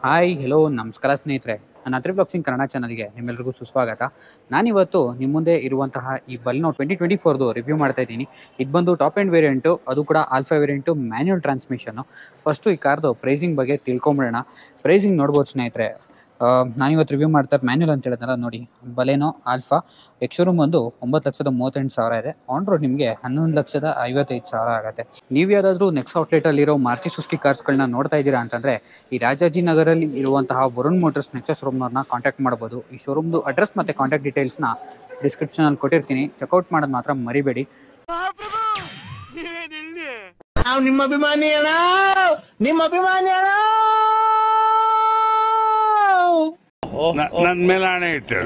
hi hello ನಮಸ್ಕಾರ ಸ್ನೇಹಿತರೆ ನನ್ನ ಅತ್ರಿ ಬ್ಲಾಗ್ಸಿಂಗ್ ಕನ್ನಡ ಚಾನಲ್ಗೆ ನಿಮ್ಮೆಲ್ಲರಿಗೂ ಸುಸ್ವಾಗತ ನಾನಿವತ್ತು ನಿಮ್ಮ ಮುಂದೆ ಇರುವಂತಹ ಈ ಬಲ್ನೋ ಟ್ವೆಂಟಿ ಟ್ವೆಂಟಿ ಫೋರ್ದು ರಿವ್ಯೂ ಮಾಡ್ತಾ ಇದ್ದೀನಿ ಇದು ಬಂದು ಟಾಪ್ ಆ್ಯಂಡ್ ವೇರಿಯಂಟು ಅದು ಕೂಡ ಆಲ್ಫಾ ವೇರಿಯಂಟು ಮ್ಯಾನ್ಯುವಲ್ ಟ್ರಾನ್ಸ್ಮಿಷನ್ನು ಫಸ್ಟು ಈ ಕಾರ್ದು ಪ್ರೈಸಿಂಗ್ ಬಗ್ಗೆ ತಿಳ್ಕೊಂಬಿಡೋಣ ಪ್ರೈಸಿಂಗ್ ನೋಡ್ಬೋದು ಸ್ನೇಹಿತರೆ ಆ, ನಾನಿವತ್ತು ರಿವ್ಯೂ ಮಾಡ್ತಾರೆ ಮ್ಯಾನ್ಯುವಲ್ ಅಂತ ಹೇಳಿದ್ನಲ್ಲ ನೋಡಿ ಬಲೇನೋ ಆಲ್ಫಾ ಎಕ್ಶೋರೂಮ್ ಬಂದು ಒಂಬತ್ತು ಲಕ್ಷದ ಮೂವತ್ತೆಂಟು ಸಾವಿರ ಇದೆ ಆನ್ ರೋಡ್ ನಿಮಗೆ ಹನ್ನೊಂದು ಲಕ್ಷದ ಐವತ್ತೈದು ಸಾವಿರ ಆಗುತ್ತೆ ನೀವು ಯಾವುದಾದ್ರೂ ನೆಕ್ಸ್ಟ್ ಔಟ್ಲೆಟಲ್ಲಿರೋ ಮಾರುತಿ ಸುಸ್ಕಿ ಕಾರ್ಸ್ಗಳನ್ನ ನೋಡ್ತಾ ಇದ್ದೀರಾ ಅಂತಂದರೆ ಈ ರಾಜಾಜಿನಗರಲ್ಲಿ ಇರುವಂತಹ ವರುಣ್ ಮೋಟರ್ಸ್ ನೆಕ್ಸಸ್ ಶೋರೂಮ್ನವ್ರನ್ನ ಕಾಂಟ್ಯಾಕ್ಟ್ ಮಾಡ್ಬೋದು ಈ ಶೋರೂಮ್ದು ಅಡ್ರೆಸ್ ಮತ್ತು ಕಾಂಟ್ಯಾಕ್ಟ್ ಡೀಟೇಲ್ಸ್ನ ಡಿಸ್ಕ್ರಿಪ್ಷನಲ್ಲಿ ಕೊಟ್ಟಿರ್ತೀನಿ ಚೆಕ್ಔಟ್ ಮಾಡೋದು ಮಾತ್ರ ಮರಿಬೇಡಿ ನಾವು ನಿಮ್ಮ ಅಭಿಮಾನಿ ಅಣ್ಣ ನಿಮ್ಮ ಅಭಿಮಾನಿ ಅಣ್ಣ ನ- ನನ್ ಮೇಲೆ ಹಣೆ ಇಟ್ಟಳು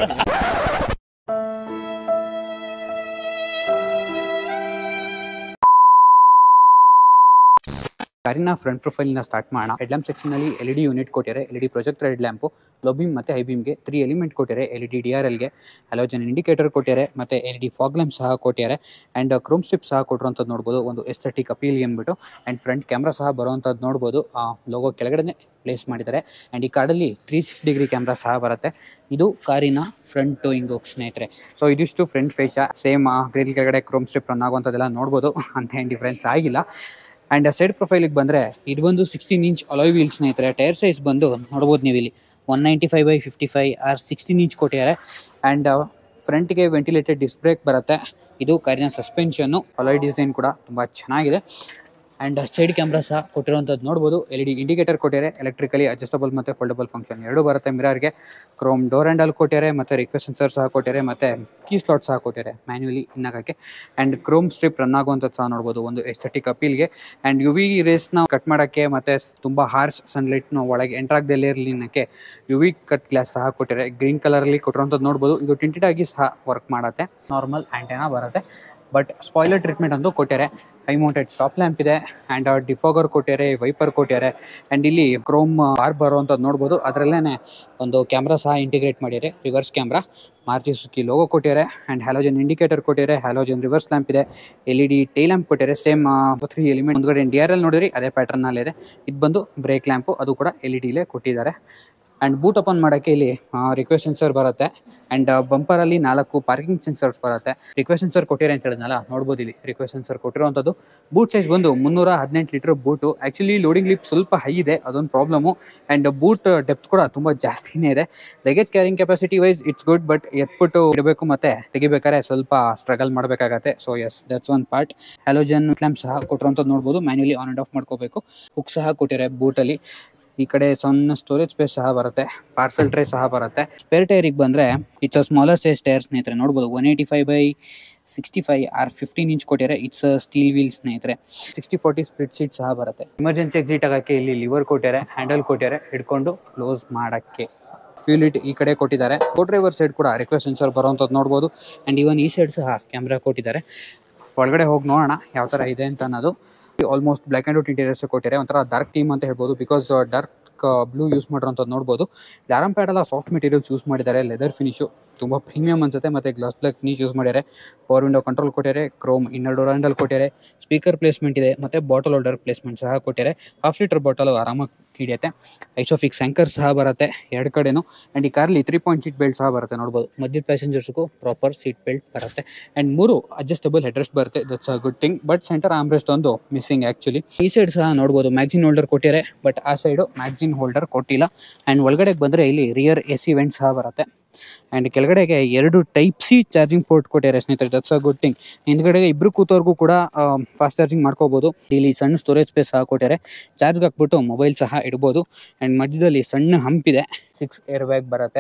ಕಾರಿನ ಫ್ರಂಟ್ ಪ್ರೊಫೈಲ್ನ ಸ್ಟಾರ್ಟ್ ಮಾಡೋಣ ಹೆಡ್ ಲ್ಯಾಂಪ್ ಸೆಕ್ಷನಲ್ಲಿ ಎಲ್ ಇ ಡಿ ಯೂನಿಟ್ ಕೊಟ್ಟಿದ್ದಾರೆ L E D projector headlamp low beam ಮತ್ತು ಹೈ ಬೀಮ್ಗೆ ತ್ರೀ ಎಲಿಮೆಂಟ್ ಕೊಟ್ಟಿದ್ದಾರೆ L E D D R ಎಲ್ಗೆ ಹಲೋಜನ್ ಇಂಡಿಕೇಟರ್ ಕೊಟ್ಟಿದ್ದಾರೆ ಮತ್ತು L E D fog lamp ಸಹ ಕೊಟ್ಟಿದ್ದಾರೆ ಆ್ಯಂಡ್ ಕ್ರೋಮ್ ಸ್ಟ್ರಿಪ್ ಸಹ ಕೊಟ್ಟಿರುವಂಥದ್ದು ನೋಡ್ಬೋದು ಒಂದು ಎಸ್ಥೆಟಿಕ್ ಅಪೀಲ್ ಅಂದ್ಬಿಟ್ಟು ಆ್ಯಂಡ್ ಫ್ರಂಟ್ ಕ್ಯಾಮ್ರಾ ಸಹ ಬರುವಂಥದ್ದು ನೋಡ್ಬೋದು ಆ ಲೋಗೋ ಕೆಳಗಡೆ ಪ್ಲೇಸ್ ಮಾಡಿದ್ದಾರೆ ಆ್ಯಂಡ್ ಈ ಕಾರ್ಡಲ್ಲಿ ತ್ರೀ ಸಿಕ್ಸ್ ಡಿಗ್ರಿ ಕ್ಯಾಮ್ರಾ ಸಹ ಬರುತ್ತೆ ಇದು ಕಾರಿನ ಫ್ರಂಟ್ ಟೋಯಿಂಗ್ ಸ್ನೇಹಿತರೆ ಸೊ ಇದಿಷ್ಟು ಫ್ರಂಟ್ ಫೇಶ ಸೇಮ್ ಗ್ರಿಲ್ ಕೆಳಗಡೆ ಕ್ರೋಮ್ ಸ್ಟ್ರಿಪ್ ರನ್ ಆಗುವಂಥದ್ದೆಲ್ಲ ನೋಡ್ಬೋದು ಅಂತ ಏನು ಡಿಫ್ರೆನ್ಸ್ ಆಗಿಲ್ಲ ಆ್ಯಂಡ್ ಸೈಡ್ ಪ್ರೊಫೈಲಿಗೆ ಬಂದರೆ ಇದು ಬಂದು ಸಿಕ್ಸ್ಟೀನ್ ಇಂಚ್ ಅಲಾಯ್ ವೀಲ್ ಸ್ನೇಹಿತರೆ ಟೈರ್ ಸೈಜ್ ಬಂದು ನೋಡ್ಬೋದು ನೀವು ಇಲ್ಲಿ one ninety five by fifty five R sixteen inch ಕೊಟ್ಟಿದ್ದಾರೆ ಆ್ಯಂಡ್ ಫ್ರಂಟ್ಗೆ ವೆಂಟಿಲೇಟೆಡ್ ಡಿಸ್ಕ್ ಬ್ರೇಕ್ ಬರುತ್ತೆ ಇದು ಕಾರಿನ ಸಸ್ಪೆನ್ಷನ್ನು ಅಲಾಯ್ ಡಿಸೈನ್ ಕೂಡ ತುಂಬ ಚೆನ್ನಾಗಿದೆ ಆ್ಯಂಡ್ ಸೈಡ್ ಕ್ಯಾಮ್ರಾ ಸಹ ಕೊಟ್ಟಿರುವಂಥದ್ದು ನೋಡ್ಬೋದು ಎಲ್ ಇ ಡಿ ಇಂಡಿಕೇಟರ್ ಕೊಟ್ಟಿದ್ದಾರೆ ಎಲೆಕ್ಟ್ರಿಕಲಿ ಅಡ್ಜಸ್ಟಬಲ್ ಮತ್ತು ಫೋಲ್ಡಬಲ್ ಫಂಕ್ಷನ್ ಎರಡು ಬರುತ್ತೆ ಮಿರರ್ಗೆ ಕ್ರೋಮ್ ಡೋರ್ ಹ್ಯಾಂಡಲ್ ಕೊಟ್ಟಿದ್ದಾರೆ ಮತ್ತು ರಿಕ್ವೆಸ್ಟ್ ಸೆನ್ಸರ್ ಸಹ ಕೊಟ್ಟಿದ್ದಾರೆ ಮತ್ತು ಕೀ ಸ್ಲಾಟ್ ಸಹ ಕೊಟ್ಟಿದ್ದಾರೆ ಮ್ಯಾನ್ಯುವಲಿ ಇನ್ನಾಗಕ್ಕೆ ಆ್ಯಂಡ್ ಕ್ರೋಮ್ ಸ್ಟ್ರಿಪ್ ರನ್ ಆಗುವಂಥದ್ದು ಸಹ ನೋಡ್ಬೋದು ಒಂದು ಎಸ್ಥೆಟಿಕ್ ಅಪೀಲ್ಗೆ ಆ್ಯಂಡ್ ಯು ವಿ ರೇಸ್ನ ಕಟ್ ಮಾಡೋಕ್ಕೆ ಮತ್ತು ತುಂಬ ಹಾರ್ಸ್ ಸನ್ಲೈಟ್ನ ಒಳಗೆ ಎಂಟ್ರಾಗದಲ್ಲೇ ಇರಲಿ ಅನ್ನೋಕ್ಕೆ ಯು ವಿ ಕಟ್ ಗ್ಲಾಸ್ ಸಹ ಕೊಟ್ಟಿದ್ದಾರೆ ಗ್ರೀನ್ ಕಲರಲ್ಲಿ ಕೊಟ್ಟಿರುವಂಥದ್ದು ನೋಡ್ಬೋದು ಇದು ಟಿಂಟೆಡ್ ಆಗಿ ಸಹ ವರ್ಕ್ ಮಾಡುತ್ತೆ ನಾರ್ಮಲ್ ಆ್ಯಂಟೆನಾ ಬರುತ್ತೆ ಬಟ್ ಸ್ಪಾಯ್ಲರ್ ಟ್ರೀಟ್ಮೆಂಟ್ ಅಂತೂ ಕೊಟ್ಟಿದ್ದಾರೆ ಹೈ ಮೌಂಟೆಡ್ ಸ್ಟಾಪ್ ಲ್ಯಾಂಪ್ ಇದೆ ಆ್ಯಂಡ್ ಡಿಫಾಗರ್ ಕೊಟ್ಟಿದ್ದಾರೆ ವೈಪರ್ ಕೊಟ್ಟಿದ್ದಾರೆ ಆ್ಯಂಡ್ ಇಲ್ಲಿ ಕ್ರೋಮ್ ಬಾರ್ ಬರುವಂಥದ್ದು ನೋಡ್ಬೋದು ಅದರಲ್ಲೇ ಒಂದು ಕ್ಯಾಮ್ರಾ ಸಹ ಇಂಟಿಗ್ರೇಟ್ ಮಾಡಿದ್ದಾರೆ reverse camera Maruti Suzuki logo ಕೊಟ್ಟಿದ್ದಾರೆ ಆ್ಯಂಡ್ ಹ್ಯಾಲೋಜನ್ ಇಂಡಿಕೇಟರ್ ಕೊಟ್ಟಿದ್ದಾರೆ ಹ್ಯಾಲೋಜನ್ ರಿವರ್ಸ್ ಲ್ಯಾಂಪ್ ಇದೆ L E D tail lamp ಕೊಟ್ಟಿದ್ದಾರೆ ಸೇಮ್ ತ್ರೀ ಎಲಿಮೆಂಟ್ ಮುಂದ್ಗಡೆ ಡಿ ಆರ್ ಎಲ್ ನೋಡಿರಿ ಅದೇ ಪ್ಯಾಟರ್ನಲ್ಲಿದೆ ಇದು ಬಂದು ಬ್ರೇಕ್ ಲ್ಯಾಂಪು ಅದು ಕೂಡ ಎಲ್ ಇ ಡಿಲೇ ಕೊಟ್ಟಿದ್ದಾರೆ ಆ್ಯಂಡ್ ಬೂಟ್ ಓಪನ್ ಮಾಡೋಕ್ಕೆ ಇಲ್ಲಿ ರಿಕ್ವೆಸ್ಟ್ ಸೆನ್ಸರ್ ಬರುತ್ತೆ ಆ್ಯಂಡ್ ಬಂಪರಲ್ಲಿ ನಾಲ್ಕು ಪಾರ್ಕಿಂಗ್ ಸೆನ್ಸರ್ಸ್ ಬರುತ್ತೆ ರಿಕ್ವೆಸ್ಟ್ ಸೆನ್ಸರ್ ಕೊಟ್ಟಿರಿ ಅಂತ ಹೇಳಿದ್ನಲ್ಲ ನೋಡ್ಬೋದು ಇಲ್ಲಿ ರಿಕ್ವೆಸ್ಟ್ ಸೆನ್ಸರ್ ಕೊಟ್ಟಿರುವಂಥದ್ದು ಬೂಟ್ ಸೈಜ್ ಬಂದು ಮುನ್ನೂರ ಹದಿನೆಂಟು litre boot actually loading lip ಸ್ವಲ್ಪ ಹೈ ಇದೆ ಅದೊಂದು ಪ್ರಾಬ್ಲಮು ಆ್ಯಂಡ್ ಬೂಟ್ ಡೆಪ್ತ್ ಕೂಡ ತುಂಬ ಜಾಸ್ತಿನೇ ಇದೆ luggage carrying capacity wise it's good but ಎತ್ಬಿಟ್ಟು ಇಡಬೇಕು ಮತ್ತೆ ತೆಗಿಬೇಕಾದ್ರೆ ಸ್ವಲ್ಪ ಸ್ಟ್ರಗಲ್ ಮಾಡಬೇಕಾಗತ್ತೆ so yes that's one part halogen lamp ಸಹ ಕೊಟ್ಟಿರುವಂಥದ್ದು ನೋಡ್ಬೋದು ಮ್ಯಾನ್ಯಲಿ ಆನ್ ಆ್ಯಂಡ್ ಆಫ್ ಮಾಡ್ಕೋಬೇಕು ಹುಕ್ ಸಹ ಕೊಟ್ಟಿದ್ದಾರೆ ಬೂಟಲ್ಲಿ ಈ ಕಡೆ ಸಣ್ಣ ಸ್ಟೋರೇಜ್ ಸ್ಪೇಸ್ ಸಹ ಬರುತ್ತೆ ಪಾರ್ಸಲ್ ಟ್ರೇ ಸಹ ಬರುತ್ತೆ ಸ್ಪೇರ್ ಟೈರಿಗೆ ಬಂದರೆ it's a smaller size tyre ಸ್ನೇಹಿತರೆ ನೋಡ್ಬೋದು one eighty five by sixty five R fifteen inch ಕೊಟ್ಟಿದ್ದಾರೆ ಇಟ್ಸ್ ಸ್ಟೀಲ್ ವೀಲ್ ಸ್ನೇಹಿತರೆ ಸಿಕ್ಸ್ಟಿ ಫೋರ್ಟಿ ಸ್ಪ್ಲಿಟ್ ಸೀಟ್ ಸಹ ಬರುತ್ತೆ ಎಮರ್ಜೆನ್ಸಿ ಎಕ್ಸಿಟ್ ಆಗೋಕ್ಕೆ ಇಲ್ಲಿ ಲಿವರ್ ಕೊಟ್ಟಿದ್ದಾರೆ ಹ್ಯಾಂಡಲ್ ಕೊಟ್ಟಿದ್ದಾರೆ ಹಿಡ್ಕೊಂಡು ಕ್ಲೋಸ್ ಮಾಡೋಕ್ಕೆ ಫ್ಯೂಲ್ ಇಟ್ ಈ ಕಡೆ ಕೊಟ್ಟಿದ್ದಾರೆ ಕೋ ಡ್ರೈವರ್ ಸೈಡ್ ಕೂಡ ರಿಕ್ವೆಸ್ಟ್ ಸೆನ್ಸರ್ ಬರುವಂಥದ್ದು ನೋಡ್ಬೋದು ಆ್ಯಂಡ್ ಇವನ್ ಈ ಸೈಡ್ ಸಹ ಕ್ಯಾಮ್ರಾ ಕೊಟ್ಟಿದ್ದಾರೆ ಒಳಗಡೆ ಹೋಗಿ ನೋಡೋಣ ಯಾವ ಥರ ಇದೆ ಅಂತ ಅನ್ನೋದು almost black and white interiors ಕೊಟ್ಟಿದ್ದಾರೆ ಒಂಥರ ಡಾರ್ಕ್ ಟೀಮ್ ಅಂತ ಹೇಳ್ಬೋದು ಬಿಕಾಸ್ ಡಾರ್ಕ್ ಬ್ಲೂ ಯೂಸ್ ಮಾಡಿರೋಂಥದ್ದು ನೋಡ್ಬೋದು ಡ್ಯಾರಮ್ ಪ್ಯಾಡ್ ಎಲ್ಲ ಸಾಫ್ಟ್ ಮೆಟೀರಿಯಲ್ಸ್ ಯೂಸ್ ಮಾಡಿದ್ದಾರೆ ಲೆದರ್ ಫಿನಿಶು ತುಂಬ ಪ್ರೀಮಿಯಮ್ ಅನ್ಸುತ್ತೆ ಮತ್ತು ಗ್ಲಾಸ್ ಬ್ಲ್ಯಾಕ್ ಫಿನಿಶ್ ಯೂಸ್ ಮಾಡಿದ್ದಾರೆ ಪವರ್ ವಿಂಡೋ ಕಂಟ್ರೋಲ್ ಕೊಟ್ಟಿದ್ದಾರೆ ಕ್ರೋಮ್ ಇನ್ನರ್ ಡೋರ್ ಹ್ಯಾಂಡಲ್ ಕೊಟ್ಟಿದ್ದಾರೆ ಸ್ಪೀಕರ್ ಪ್ಲೇಸ್ಮೆಂಟ್ ಇದೆ ಮತ್ತು ಬಾಟಲ್ ಹೋಲ್ಡರ್ ಪ್ಲೇಸ್ಮೆಂಟ್ ಸಹ ಕೊಟ್ಟಿದ್ದಾರೆ ಹಾಫ್ ಲೀಟರ್ ಬಾಟಲ್ ಆರಾಮಾಗಿ ಹಿಡಿಯುತ್ತೆ ಐಸೋಫಿಕ್ಸ್ ಆ್ಯಂಕರ್ ಸಹ ಬರುತ್ತೆ ಎರಡು ಕಡೆನೂ ಆ್ಯಂಡ್ ಈ ಕಾರಲ್ಲಿ ತ್ರೀ ಪಾಯಿಂಟ್ ಸೀಟ್ ಬೆಲ್ಟ್ ಸಹ ಬರುತ್ತೆ ನೋಡ್ಬೋದು ಮಧ್ಯದ ಪ್ಯಾಸೆಂಜರ್ಸ್ಗೂ ಪ್ರಾಪರ್ ಸೀಟ್ ಬೆಲ್ಟ್ ಬರುತ್ತೆ ಆ್ಯಂಡ್ ಮೂರು ಅಡ್ಜಸ್ಟಬಲ್ ಹೆಡ್ರೆಸ್ಟ್ ಬರುತ್ತೆ that's a good thing but centre armrest ಒಂದು ಮಿಸ್ಸಿಂಗ್ ಆ್ಯಕ್ಚುಲಿ ಈ ಸೈಡ್ ಸಹ ನೋಡ್ಬೋದು ಮ್ಯಾಗ್ಜಿನ್ ಹೋಲ್ಡರ್ ಕೊಟ್ಟಿದ್ದಾರೆ ಬಟ್ ಆ ಸೈಡು ಮ್ಯಾಗ್ಜಿನ್ ಹೋಲ್ಡರ್ ಕೊಟ್ಟಿಲ್ಲ ಆ್ಯಂಡ್ ಒಳಗಡೆಗೆ ಬಂದರೆ ಇಲ್ಲಿ ರಿಯರ್ ಎ ಸಿ ವೆಂಟ್ ಸಹ ಬರುತ್ತೆ ಆ್ಯಂಡ್ ಕೆಳಗಡೆಗೆ ಎರಡು ಟೈಪ್ ಸಿ ಚಾರ್ಜಿಂಗ್ ಪೋರ್ಟ್ ಕೊಟ್ಟಿದ್ದಾರೆ ಸ್ನೇಹಿತರೆ ದಟ್ಸ್ ಅ ಗುಡ್ ಥಿಂಗ್ ಹಿಂದ್ಗಡೆಗೆ ಇಬ್ಬರು ಕೂತವ್ರಿಗೂ ಕೂಡ ಫಾಸ್ಟ್ ಚಾರ್ಜಿಂಗ್ ಮಾಡ್ಕೋಬೋದು ಇಲ್ಲಿ ಸಣ್ಣ ಸ್ಟೋರೇಜ್ ಸ್ಪೇಸ್ ಸಹ ಕೊಟ್ಟಿದ್ದಾರೆ ಚಾರ್ಜ್ಗೆ ಹಾಕ್ಬಿಟ್ಟು ಮೊಬೈಲ್ ಸಹ ಇಡ್ಬೋದು ಆ್ಯಂಡ್ ಮಧ್ಯದಲ್ಲಿ ಸಣ್ಣ ಹಂಪ್ ಇದೆ ಸಿಕ್ಸ್ ಏರ್ ಬ್ಯಾಗ್ ಬರುತ್ತೆ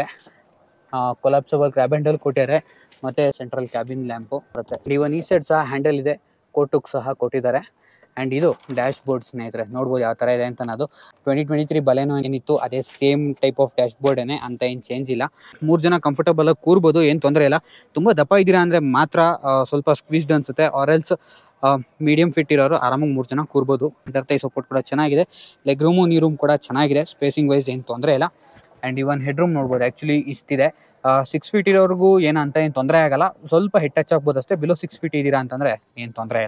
ಕೊಲಾಪ್ಸಬಲ್ ಕ್ರ್ಯಾಬ್ ಹ್ಯಾಂಡಲ್ ಕೊಟ್ಟಿದ್ದಾರೆ ಮತ್ತು ಸೆಂಟ್ರಲ್ ಕ್ಯಾಬಿನ್ ಲ್ಯಾಂಪು ಬರುತ್ತೆ ಇವನ್ ಈ ಸೈಡ್ ಸಹ ಹ್ಯಾಂಡಲ್ ಇದೆ ಕೋಟುಕ್ ಸಹ ಕೊಟ್ಟಿದ್ದಾರೆ ಆ್ಯಂಡ್ ಇದು ಡ್ಯಾಶ್ ಬೋರ್ಡ್ ಸ್ನೇಹಿತರೆ ನೋಡ್ಬೋದು ಯಾವ ಥರ ಇದೆ ಅಂತ ಅನ್ನೋದು ಟ್ವೆಂಟಿ ಟ್ವೆಂಟಿ ತ್ರೀ ಬಲೇನೋ ಏನಿತ್ತು ಅದೇ ಸೇಮ್ ಟೈಪ್ ಆಫ್ ಡ್ಯಾಶ್ ಬೋರ್ಡೇನೆ ಅಂತ ಏನು ಚೇಂಜ್ ಇಲ್ಲ ಮೂರು ಜನ ಕಂಫರ್ಟಬಲ್ ಆಗಿ ಕೂರ್ಬೋದು ಏನು ತೊಂದರೆ ಇಲ್ಲ ತುಂಬ ದಪ್ಪ ಇದ್ದೀರಾ ಅಂದರೆ ಮಾತ್ರ ಆ, ಸ್ವಲ್ಪ ಸ್ಕ್ವೀಸ್ಡ್ ಅನಿಸುತ್ತೆ ಆರೆಲ್ಸ್ ಮೀಡಿಯಂ ಫಿಟ್ ಇರೋರು ಆರಾಮಾಗಿ ಮೂರು ಜನ ಕೂರ್ಬೋದು ಅಂಡರ್ ಸಪೋರ್ಟ್ ಕೂಡ ಚೆನ್ನಾಗಿದೆ ಲೆಗ್ ರೂಮು ನೀ ರೂಮ್ ಕೂಡ ಚೆನ್ನಾಗಿದೆ ಸ್ಪೇಸಿಂಗ್ ವೈಸ್ ಏನು ತೊಂದರೆ ಇಲ್ಲ ಆ್ಯಂಡ್ ಇವನ್ ಹೆಡ್ ರೂಮ್ ನೋಡ್ಬೋದು ಆ್ಯಕ್ಚುಲಿ ಇಷ್ಟಿದೆ ಸಿಕ್ಸ್ ಫೀಟ್ ಇರೋರ್ಗೂ ಏನು ಅಂತ ಏನು ತೊಂದರೆ ಆಗಲ್ಲ ಸ್ವಲ್ಪ ಹೆಡ್ ಟಚ್ ಆಗ್ಬೋದು ಅಷ್ಟೇ ಬಿಲೋ ಸಿಕ್ಸ್ ಫೀಟ್ ಇದ್ದೀರಾ ಅಂತಂದರೆ ಏನು ತೊಂದರೆ ಇಲ್ಲ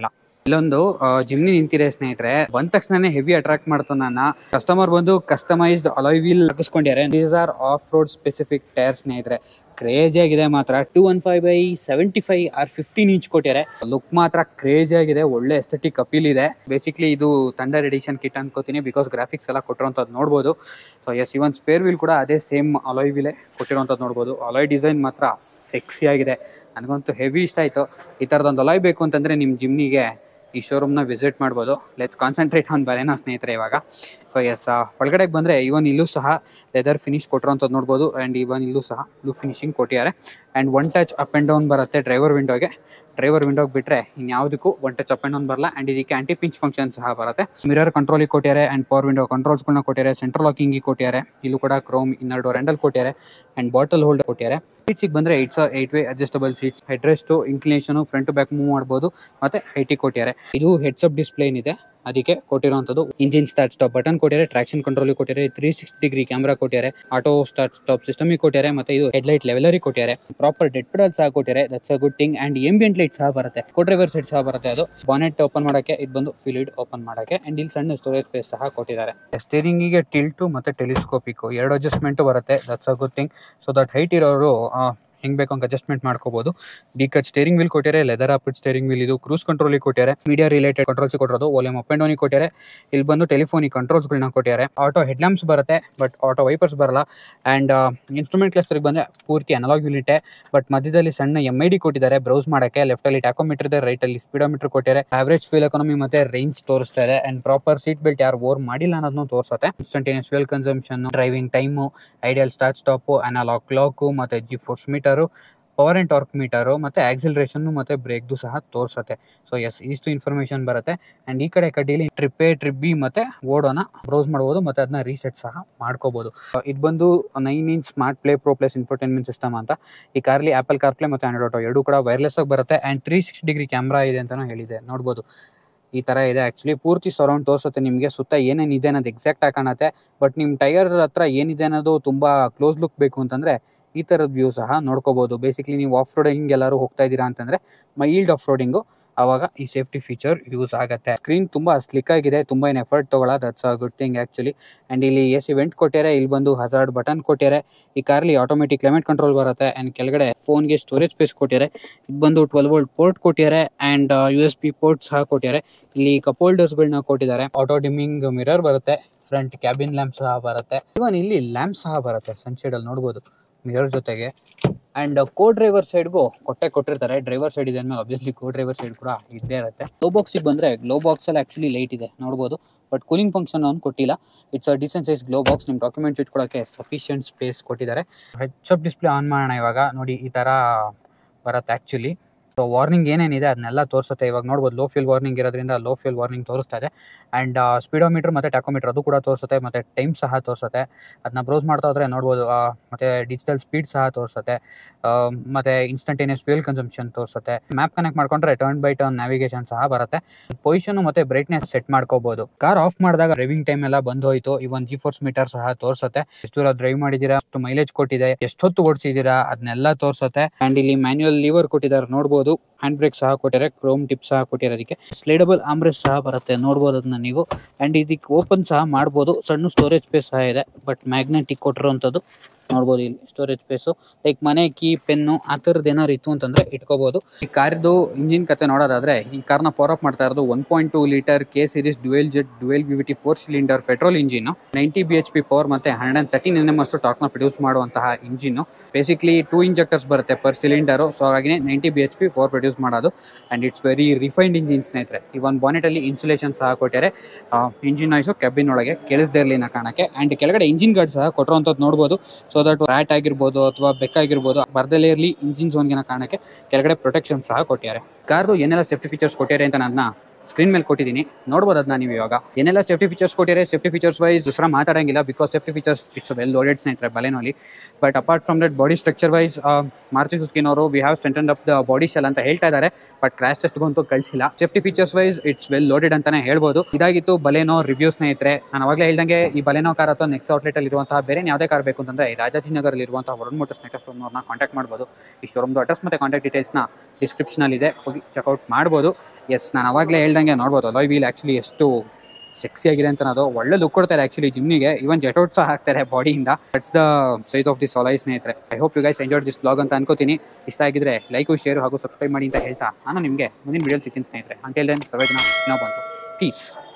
ಇಲ್ಲೊಂದು ಜಿಮ್ನಿ ನಿಂತಿದೆ ಸ್ನೇಹಿತರೆ ಬಂದ ತಕ್ಷಣ ಹೆವಿ ಅಟ್ರಾಕ್ಟ್ ಮಾಡ್ತು ನನ್ನ ಕಸ್ಟಮರ್ ಬಂದು ಕಸ್ಟಮೈಸ್ಡ್ ಅಲಾಯ್ ವೀಲ್ ಹಾಕಿಸ್ಕೊಂಡಿದ್ದಾರೆ these are off road specific tyre ಸ್ನೇಹಿತರೆ ಕ್ರೇಜಿ ಆಗಿದೆ ಮಾತ್ರ two one five by seventy five R fifteen inch ಕೊಟ್ಟಿದ್ದಾರೆ ಲುಕ್ ಮಾತ್ರ ಕ್ರೇಜಿ ಆಗಿದೆ ಒಳ್ಳೆ ಎಸ್ಥೆಟಿಕ್ ಅಪೀಲ್ ಇದೆ ಬೇಸಿಕ್ಲಿ ಇದು ಥಂಡರ್ ಎಡಿಷನ್ ಕಿಟ್ ಅನ್ಕೋತೀನಿ ಬಿಕಾಸ್ ಗ್ರಾಫಿಕ್ಸ್ ಎಲ್ಲ ಕೊಟ್ಟಿರೋಂಥದ್ದು ನೋಡ್ಬೋದು so yes even spare wheel ಕೂಡ ಅದೇ ಸೇಮ್ ಅಲಾಯ್ ವೀಲೇ ಕೊಟ್ಟಿರೋಂಥದ್ದು ನೋಡ್ಬೋದು ಅಲಾಯ್ ಡಿಸೈನ್ ಮಾತ್ರ ಸೆಕ್ಸಿ ಆಗಿದೆ ನನಗಂತೂ ಹೆವಿ ಇಷ್ಟ ಆಯಿತು ಈ ಥರದೊಂದು ಅಲಾಯ್ ಬೇಕು ಅಂತಂದರೆ ನಿಮ್ಮ ಜಿಮ್ನಿಗೆ ಈ ಶೋರೂಮ್ನ ವಿಸಿಟ್ ಮಾಡ್ಬೋದು ಲೆಟ್ಸ್ ಕಾನ್ಸಂಟ್ರೇಟ್ ಆನ್ ಬಲೆನ ಸ್ನೇಹಿತರೆ ಇವಾಗ ಸೊ ಎಸ್ ಒಳಗಡೆಗೆ ಬಂದರೆ ಇವನ್ ಇಲ್ಲೂ ಸಹ ಲೆದರ್ ಫಿನಿಶ್ ಕೊಟ್ಟಿರೋಂಥದ್ದು ನೋಡ್ಬೋದು ಆ್ಯಂಡ್ ಇವನ್ ಇಲ್ಲೂ ಸಹ ಬ್ಲೂ ಫಿನಿಶಿಂಗ್ ಕೊಟ್ಟಿದ್ದಾರೆ and one touch up and down ಬರುತ್ತೆ ಡ್ರೈವರ್ ವಿಂಡೋಗೆ ಡ್ರೈವರ್ ವಿಂಡೋಗೆ ಬಿಟ್ಟರೆ ಇನ್ಯಾವುದಕ್ಕೂ one touch up and down ಬರಲ್ಲ ಆ್ಯಂಡ್ ಇದಕ್ಕೆ ಆಂಟಿ ಪಿಂಚ್ ಫಂಕ್ಷನ್ ಸಹ ಬರುತ್ತೆ ಮಿರರ್ ಕಂಟ್ರೋಲಿಗೆ ಕೊಟ್ಟಿದ್ದಾರೆ ಆ್ಯಂಡ್ ಪವರ್ ವಿಂಡೋ ಕಂಟ್ರೋಲ್ಸ್ಗಳನ್ನ ಕೊಟ್ಟಿದ್ದಾರೆ ಸೆಂಟ್ರಲ್ ಲಾಕಿಂಗಿಗೆ ಕೊಟ್ಟಿದ್ದಾರೆ ಇಲ್ಲೂ ಕೂಡ ಕ್ರೋಮ್ ಇನ್ನರ್ ಡೋರ್ ಹ್ಯಾಂಡಲ್ ಕೊಟ್ಟಿದ್ದಾರೆ ಆ್ಯಂಡ್ ಬಾಟಲ್ ಹೋಲ್ಡರ್ ಕೊಟ್ಟಿದ್ದಾರೆ ಸೀಟ್ಸಿಗೆ ಬಂದರೆ it's eight way adjustable seats headrest inclination front back move ಮಾಡ್ಬೋದು ಮತ್ತು ಹೈಟಿಗೆ ಕೊಟ್ಟಿದ್ದಾರೆ ಇದು ಹೆಡ್ಸಪ್ ಡಿಸ್ಪ್ಲೇ ಏನಿದೆ ಅದಕ್ಕೆ ಕೊಟ್ಟಿರುವಂಥದ್ದು ಇಂಜಿನ್ ಸ್ಟಾರ್ಟ್ ಸ್ಟಾಪ್ ಬಟನ್ ಕೊಟ್ಟಿದ್ದಾರೆ ಟ್ರಾಕ್ಷನ್ ಕಂಟ್ರೋಲ್ ಕೊಟ್ಟಿದ್ದಾರೆ ತ್ರೀ ಸಿಕ್ಸ್ ಡಿಗ್ರಿ ಕ್ಯಾಮ್ರಾ ಕೊಟ್ಟಿದ್ದಾರೆ ಆಟೋ ಸ್ಟಾರ್ಟ್ ಸ್ಟಾಪ್ ಸಿಸ್ಟಮಿಗೆ ಕೊಟ್ಟಿದ್ದಾರೆ ಮತ್ತೆ ಇದು ಹೆಡ್ಲೈಟ್ ಲೆವೆಲರಿಗೆ ಕೊಟ್ಟಿದ್ದಾರೆ ಪ್ರಾಪರ್ ಡೆಡ್ ಪೆಡಲ್ ಸಹ ಕೊಟ್ಟಿದ್ದಾರೆ that's a good thing and ambient light ಸಹ ಬರುತ್ತೆ ಕೋ ಡ್ರೈವರ್ ಸೈಡ್ ಸಹ ಬರುತ್ತೆ ಅದು ಬಾನೆಟ್ ಓಪನ್ ಮಾಡೋಕ್ಕೆ ಇದು ಬಂದು ಫಿಲಿಡ್ ಓಪನ್ ಮಾಡೋಕ್ಕೆ ಅಂಡ್ ಇಲ್ಲಿ ಸಣ್ಣ ಸ್ಟೋರೇಜ್ ಸ್ಪೇಸ್ ಸಹ ಕೊಟ್ಟಿದ್ದಾರೆ ಸ್ಟೇರಿಂಗಿಗೆ ಟಿಲ್ಟು ಮತ್ತೆ ಟೆಲಿಸ್ಕೋಪಿಕ್ ಎರಡು ಅಡ್ಜಸ್ಟ್ಮೆಂಟ್ ಬರುತ್ತೆ that's a good thing so that height ಇರೋರು ಹೆಂಗ್ ಬೇಕು ಹಂಗೆ ಅಡ್ಜಸ್ಟ್ಮೆಂಟ್ ಮಾಡ್ಕೋಬಹುದು ಡಿ ಕಟ್ ಸ್ಟೇರಿಂಗ್ ವೀಲ್ ಕೊಟ್ಟಿದ್ದಾರೆ ಲೆದರ್ ಅಪಿಡ್ ಸ್ಟೇರಿಂಗ್ ವೀಲ್ ಇದು ಕ್ರೂಸ್ ಕಂಟ್ರೋಲಿಗೆ ಕೊಟ್ಟಿದ್ದಾರೆ ಮೀಡಿಯಾ ರಿಲೇಟೆಡ್ ಕಂಟ್ರೋಲ್ಸ್ ಕೊಟ್ಟಿರೋದು ವಾಲ್ಯೂಮ್ ಅಪ್ ಅಂಡ್ ಡೌನಿಗೆ ಕೊಟ್ಟಿದ್ದಾರೆ ಇಲ್ಲಿ ಬಂದು ಟೆಲಿಫೋನಿಕ್ ಕಂಟ್ರೋಲ್ಸ್ಗಳನ್ನ ಕೊಟ್ಟಿದ್ದಾರೆ ಆಟೋ ಹೆಡ್ ಲ್ಯಾಂಪ್ಸ್ ಬರುತ್ತೆ ಬಟ್ ಆಟೋ ವೈಪರ್ಸ್ ಬರಲ್ಲ ಆ್ಯಂಡ್ ಇನ್ಸ್ಟ್ರೂಮೆಂಟ್ ಕ್ಲಸ್ಟರ್ಗೆ ಬಂದರೆ ಪೂರ್ತಿ ಅನಲಾಗ್ ಯೂನಿಟೆ ಬಟ್ ಮಧ್ಯದಲ್ಲಿ ಸಣ್ಣ ಎಮ್ ಐ ಡಿ ಕೊಟ್ಟಿದ್ದಾರೆ ಬ್ರೌಸ್ ಮಾಡೋಕ್ಕೆ ಲೆಫ್ಟಲ್ಲಿ ಟ್ಯಾಕೋಮೀಟರ್ ಇದೆ ರೈಟಲ್ಲಿ ಸ್ಪೀಡೋಮೀಟರ್ ಕೊಟ್ಟಿದ್ದಾರೆ ಆವರೇಜ್ ಫ್ಯೂಲ್ ಎಕಾನಮಿ ಮತ್ತೆ ರೇಂಜ್ ತೋರಿಸ್ತಾ ಇದೆ ಆ್ಯಂಡ್ ಪ್ರಾಪರ್ ಸೀಟ್ ಬೆಲ್ಟ್ ಯಾರು ಓರ್ ಮಾಡಿಲ್ಲ ಅನ್ನೋದನ್ನು ತೋರಿಸುತ್ತೆ instantaneous fuel consumption driving time ideal start stop analogue clock ಮತ್ತು G force meter power and torque meter ಮತ್ತು ಆಕ್ಸಿಲರೇಷನ್ನು ಮತ್ತು ಬ್ರೇಕ್ದು ಸಹ ತೋರಿಸುತ್ತೆ ಸೊ ಎಸ್ ಇಷ್ಟು ಇನ್ಫಾರ್ಮೇಷನ್ ಬರುತ್ತೆ ಆ್ಯಂಡ್ ಈ ಕಡೆ ಕಡ್ಡಿಲಿ ಟ್ರಿಪ್ ಎ ಟ್ರಿಪ್ ಬಿ ಮತ್ತು ಓಡೋನ ಬ್ರೌಸ್ ಮಾಡ್ಬೋದು ಮತ್ತು ಅದನ್ನ ರೀಸೆಟ್ ಸಹ ಮಾಡ್ಕೋಬೋದು ಇದು ಬಂದು nine inch Smart Play Pro Plus infotainment system ಅಂತ ಈ ಕಾರ್ಲಿ ಆಪಲ್ ಕಾರ್ ಪ್ಲೇ ಮತ್ತು ಆಂಡ್ರಾಯ್ಡ್ ಆಟೋ ಎರಡೂ ಕೂಡ ವೈರ್ಲೆಸ್ ಆಗಿ ಬರುತ್ತೆ and three six degree camera ಇದೆ ಅಂತಲೂ ಹೇಳಿದೆ ನೋಡ್ಬೋದು ಈ ಥರ ಇದೆ ಆ್ಯಕ್ಚುಲಿ ಪೂರ್ತಿ ಸರೌಂಡ್ ತೋರಿಸುತ್ತೆ ನಿಮಗೆ ಸುತ್ತ ಏನೇನಿದೆ ಅನ್ನೋದು ಎಕ್ಸಾಕ್ಟ್ ಆಗಿ ಕಾಣುತ್ತೆ ಬಟ್ ನಿಮ್ಮ ಟೈರ್ ಹತ್ರ ಏನಿದೆ ಅನ್ನೋದು ತುಂಬ ಕ್ಲೋಸ್ ಲುಕ್ ಬೇಕು ಅಂತಂದರೆ ಈ ಥರದ ವ್ಯೂ ಸಹ ನೋಡ್ಕೋಬೋದು ಬೇಸಿಕ್ಲಿ ನೀವು ಆಫ್ ರೋಡಿಂಗ್ ಎಲ್ಲರೂ ಹೋಗ್ತಾ ಇದ್ದೀರಾ ಅಂತಂದರೆ ಮೈಲ್ಡ್ ಆಫ್ ರೋಡಿಂಗು ಆವಾಗ ಈ ಸೇಫ್ಟಿ ಫೀಚರ್ ಯೂಸ್ ಆಗುತ್ತೆ ಸ್ಕ್ರೀನ್ ತುಂಬ ಸ್ಲಿಕ್ ಆಗಿದೆ ತುಂಬ ಏನು ಎಫರ್ಟ್ ತೊಗೊಳ that's a good thing actually and ಇಲ್ಲಿ ಎ ಸಿ ವೆಂಟ್ ಕೊಟ್ಟಿದ್ದಾರೆ ಇಲ್ಲಿ ಬಂದು ಹಜಾರ್ಡ್ ಬಟನ್ ಕೊಟ್ಟಿದ್ದಾರೆ ಈ ಕಾರ್ಲಿ ಆಟೋಮೆಟಿಕ್ ಕ್ಲೈಮೇಟ್ ಕಂಟ್ರೋಲ್ ಬರುತ್ತೆ ಆ್ಯಂಡ್ ಕೆಳಗಡೆ ಫೋನ್ಗೆ ಸ್ಟೋರೇಜ್ ಸ್ಪೇಸ್ ಕೊಟ್ಟಿದ್ದಾರೆ ಇದು ಬಂದು ಟ್ವೆಲ್ ವೋಲ್ಟ್ ಪೋರ್ಟ್ ಕೊಟ್ಟಿದ್ದಾರೆ and U S B port ಸಹ ಕೊಟ್ಟಿದ್ದಾರೆ ಇಲ್ಲಿ ಕಪ್ ಹೋಲ್ಡರ್ಸ್ಗಳನ್ನ ಕೊಟ್ಟಿದ್ದಾರೆ ಆಟೋ ಡಿಮ್ಮಿಂಗ್ ಮಿರರ್ ಬರುತ್ತೆ ಫ್ರಂಟ್ ಕ್ಯಾಬಿನ್ ಲ್ಯಾಂಪ್ ಸಹ ಬರುತ್ತೆ ಇವನ್ ಇಲ್ಲಿ ಲ್ಯಾಂಪ್ ಸಹ ಬರುತ್ತೆ ಸನ್ಶೇಡಲ್ಲಿ ನೋಡ್ಬೋದು ಮಿರರ್ ಜೊತೆಗೆ ಆ್ಯಂಡ್ ಕೋ ಡ್ರೈವರ್ ಸೈಡ್ಗೂ ಕೊಟ್ಟೆ ಕೊಟ್ಟಿರ್ತಾರೆ ಡ್ರೈವರ್ ಸೈಡ್ ಇದೆ ಅಂದಮೇಲೆ ಅಬ್ವಿಯಸ್ಲಿ ಕೋ ಡ್ರೈವರ್ ಸೈಡ್ ಕೂಡ ಇದ್ದೇ ಇರುತ್ತೆ ಗ್ಲೋ ಬಾಕ್ಸಿಗೆ ಬಂದರೆ ಗ್ಲೋ ಬಾಕ್ಸಲ್ಲಿ ಆ್ಯಕ್ಚುಲಿ ಲೈಟ್ ಇದೆ ನೋಡ್ಬೋದು ಬಟ್ ಕೂಲಿಂಗ್ ಫಂಕ್ಷನ್ ಅವ್ನು ಕೊಟ್ಟಿಲ್ಲ it's a decent size glove box ನಿಮ್ಮ ಡಾಕ್ಯುಮೆಂಟ್ಸ್ ಇಟ್ಕೊಳ್ಳೋಕ್ಕೆ ಸಫಿಷಿಯಂಟ್ ಸ್ಪೇಸ್ ಕೊಟ್ಟಿದ್ದಾರೆ ಹೆಚ್ ಅಪ್ ಡಿಸ್ಪ್ಲೇ ಆನ್ ಮಾಡೋಣ ಇವಾಗ ನೋಡಿ ಈ ಥರ ಬರುತ್ತೆ ಆ್ಯಕ್ಚುಲಿ ಸೊ ವಾರ್ನಿಂಗ್ ಏನೇನಿದೆ ಅದನ್ನೆಲ್ಲ ತೋರಿಸುತ್ತೆ ಇವಾಗ ನೋಡ್ಬೋದು ಲೋ ಫ್ಯೂಲ್ ವಾರ್ನಿಂಗ್ ಇರೋದ್ರಿಂದ ಲೋ ಫ್ಯೂಲ್ ವಾರ್ನಿಂಗ್ ತೋರಿಸ್ತಾ ಇದೆ ಆ್ಯಂಡ್ ಸ್ಪೀಡೋಮೀಟರ್ ಮತ್ತು ಟ್ಯಾಕೋಮೀಟರ್ ಅದು ಕೂಡ ತೋರಿಸುತ್ತೆ ಮತ್ತು ಟೈಮ್ ಸಹ ತೋರಿಸುತ್ತೆ ಅದನ್ನ ಬ್ರೌಸ್ ಮಾಡ್ತಾ ಹೋದರೆ ನೋಡ್ಬೋದು ಆ, ಮತ್ತೆ ಡಿಜಿಟಲ್ ಸ್ಪೀಡ್ ಸಹ ತೋರಿಸುತ್ತೆ ಮತ್ತು ಇನ್ಸ್ಟಂಟೇನಿಯಸ್ ಫ್ಯೂಲ್ ಕನ್ಸಂಪ್ಷನ್ ತೋರಿಸುತ್ತೆ ಮ್ಯಾಪ್ ಕನೆಕ್ಟ್ ಮಾಡ್ಕೊಂಡ್ರೆ ಟರ್ನ್ ಬೈ ಟರ್ನ್ ನ್ಯಾವಿಗೇಷನ್ ಸಹ ಬರುತ್ತೆ ಪೊಸಿಷನ್ ಮತ್ತು ಬ್ರೈಟ್ನೆಸ್ ಸೆಟ್ ಮಾಡ್ಕೋಬಹುದು ಕಾರ್ ಆಫ್ ಮಾಡಿದಾಗ ಡ್ರೈವಿಂಗ್ ಟೈಮ್ ಎಲ್ಲ ಬಂದ್ ಹೋಯ್ತು ಇವನ್ ಜಿ ಫೋರ್ಸ್ ಮೀಟರ್ ಸಹ ತೋರಿಸುತ್ತೆ ಎಷ್ಟು ದೂರ ಡ್ರೈವ್ ಮಾಡಿದ್ದೀರಾ ಎಷ್ಟು ಮೈಲೇಜ್ ಕೊಟ್ಟಿದೆ ಎಷ್ಟೊತ್ತು ಓಡಿಸಿದ್ದೀರಾ ಅದನ್ನೆಲ್ಲ ತೋರಿಸುತ್ತೆ ಆ್ಯಂಡ್ ಇಲ್ಲಿ ಮ್ಯಾನ್ಯುಯಲ್ ಲಿವರ್ ಕೊಟ್ಟಿದ್ದಾರೆ ನೋಡ್ಬೋದು ಹ್ಯಾಂಡ್ ಬ್ರೇಕ್ ಸಹ ಕೊಟ್ಟಿದ್ದಾರೆ ಕ್ರೋಮ್ ಟಿಪ್ ಸಹ ಕೊಟ್ಟಿದ್ದಾರೆ ಅದಕ್ಕೆ ಸ್ಲೈಡಬಲ್ ಆಮ್ರೆಸ್ ಸಹ ಬರುತ್ತೆ ನೋಡ್ಬೋದು ಅದನ್ನ ನೀವು ಆ್ಯಂಡ್ ಇದಕ್ಕೆ ಓಪನ್ ಸಹ ಮಾಡ್ಬೋದು ಸಣ್ಣ ಸ್ಟೋರೇಜ್ ಸ್ಪೇಸ್ ಸಹ ಇದೆ ಬಟ್ ಮ್ಯಾಗ್ನೆಟಿಕ್ ಕೊಟ್ಟಿರೋಂಥದ್ದು ನೋಡ್ಬೋದು ಇಲ್ಲಿ ಸ್ಟೋರೇಜ್ ಸ್ಪೇಸು ಲೈಕ್ ಮನೆ ಕೀ ಪೆನ್ನು ಆ ಥರದ್ದು ಏನಾರು ಇತ್ತು ಅಂತಂದ್ರೆ ಇಟ್ಕೋಬಹುದು ಈ ಕಾರ್ದು ಇಂಜಿನ್ ಕತೆ ನೋಡೋದಾದ್ರೆ ಈ ಕಾರ್ನ ಪವರ್ ಅಪ್ ಮಾಡ್ತಾ ಇರೋದು one point two litre K series dual jet dual V T four cylinder petrol engine ninety B H P power ಮತ್ತೆ hundred and thirteen N M ಅಷ್ಟು ಟಾರ್ಕ್ನ ಪ್ರೊಡ್ಯೂಸ್ ಮಾಡುವಂತಹ ಇಂಜಿನ್ ಬೇಸಿಕ್ಲಿ ಟೂ ಇಂಜೆಕ್ಟರ್ಸ್ ಬರುತ್ತೆ per cylinder so ಹಾಗಾಗಿ ninety B H P power produce ಮಾಡೋದು and it's very refined engine ಸ್ನೇಹಿತರೆ ಈ ಒಂದು ಬಾನೆಟಲ್ಲಿ ಇನ್ಸುಲೇಷನ್ ಸಹ ಕೊಟ್ಟಿದ್ದಾರೆ ಇಂಜಿನ್ ನಾಯ್ಸು ಕೆಬಿನ್ ಒಳಗೆ ಕೇಳಿಸ್ದೇ ಇರಲಿ ನಾ ಕಾಣಕ್ಕೆ ಅಂಡ್ ಕೆಳಗಡೆ ಇಂಜಿನ್ ಗಾರ್ಡ್ ಸಹ ಕೊಟ್ಟಿರುವಂಥದ್ದು ನೋಡ್ಬೋದು ಸೊ ದಟ್ ರ್ಯಾಟ್ ಆಗಿರ್ಬೋದು ಅಥವಾ ಬೆಕ್ಕಾಗಿರ್ಬೋದು ಬರ್ದಲ್ಲೇ ಇರಲಿ ಇಂಜಿನ್ ಝೋನ್ಗೆ ಕಾಣಕ್ಕೆ ಕೆಳಗಡೆ ಪ್ರೊಟೆಕ್ಷನ್ ಸಹ ಕೊಟ್ಟಿದ್ದಾರೆ ಕಾರ್ದು ಏನೆಲ್ಲ ಸೇಫ್ಟಿ ಫೀಚರ್ಸ್ ಕೊಟ್ಟಿದ್ದಾರೆ ಅಂತ ನನ್ನ ಸ್ಕ್ರೀನ್ ಮೇಲೆ ಕೊಟ್ಟಿದ್ದೀನಿ ನೋಡ್ಬೋದು ಅದನ್ನ ನೀವು ಇವಾಗ ಏನೆಲ್ಲ ಸೇಫ್ಟಿ ಫೀಚರ್ಸ್ ಕೊಟ್ಟಿದ್ದಾರೆ ಸೇಫ್ಟಿ ಫೀಚರ್ಸ್ ವೈಸ್ ದೂಸರ ಮಾತಾಡಂಗಿಲ್ಲ because safety features it's well loaded ಸ್ನೇಹಿತರೆ ಬಲೆನಲ್ಲಿ but apart from that body structure wise Maruti ಸುಸ್ಕಿನ್ ಅವರು we have strengthen up the body shell ಅಂತ ಹೇಳ್ತಾ ಇದ್ದಾರೆ ಬಟ್ ಕ್ರಾಶ್ ಟೆಸ್ಟ್ ಅಂತೂ ಕಳಿಸಿಲ್ಲ safety features wise it's well loaded ಅಂತಾನೆ ಹೇಳ್ಬೋದು ಇದಾಗಿತ್ತು ಬಲೆನೋ ರಿವ್ಯೂ ಸ್ನೇಹಿತರೆ ನಾನು ಅವಾಗಲೇ ಹೇಳ್ದಂಗೆ ಈ ಬಲೆನೋ ಕಾರ್ ಅಥವಾ ನೆಕ್ಸ್ಟ್ ಔಟ್ಲೆಟ್ ಅಲ್ಲಿ ಇರುವಂತಹ ಬೇರೆ ಯಾವುದೇ ಕಾರ್ ಬೇಕು ಅಂತಂದ್ರೆ ಈ ರಾಜಾಜಿನಗರಲ್ಲಿ ಇರುವಂತಹ ವರುಣ್ ಮೋಟರ್ಸ್ ನೆಕ್ಸ್ಟ್ ಶೋರೂಮ್ನ ಕಾಂಟ್ಯಾಕ್ಟ್ ಮಾಡ್ಬೋದು ಈ ಶೋರೂಮ್ದು ಅಡ್ರೆಸ್ ಮತ್ತೆ ಕಾಂಟ್ಯಾಕ್ಟ್ ಡೀಟೇಲ್ಸ್ನ ಡಿಸ್ಕ್ರಿಪ್ಷನಲ್ಲಿ ಇದೆ ಹೋಗಿ ಚೆಕ್ಔಟ್ ಮಾಡ್ಬೋದು ಎಸ್ ನಾನು ಅವಾಗಲೇ ಹೇಳ್ದಂಗೆ ನೋಡ್ಬೋದು ಅಲಾಯ್ ವೀಲ್ ಆ್ಯಕ್ಚುಲಿ ಎಷ್ಟು ಸೆಕ್ಸಿ ಆಗಿದೆ ಅಂತ ಅದು ಒಳ್ಳೆ ಲುಕ್ ಕೊಡ್ತಾರೆ ಆ್ಯಕ್ಚುಲಿ ಜಿಮ್ನಿಗೆ ಇವನ್ ಜೆಟೌಟ್ ಸಹ ಹಾಕ್ತಾರೆ ಬಾಡಿಯಿಂದ that's the size of this alloy ಸ್ನೇಹಿತರೆ I hope you guys enjoy this blog ಅಂತ ಅನ್ಕೋತೀನಿ ಇಷ್ಟ ಆಗಿದ್ರೆ ಲೈಕು ಶೇರು ಹಾಗೂ ಸಬ್ಸ್ಕ್ರೈಬ್ ಮಾಡಿ ಅಂತ ಹೇಳ್ತಾ ನಾನು ನಿಮಗೆ ಮುಂದಿನ ವಿಡಿಯೋ ಸಿಗ್ತೀನಿ ಸ್ನೇಹಿತರೆ ಅಂಟೇಲ್ ದೆನ್ ಸರ್ವೇಜನ ಬಂತು ಪೀಸ್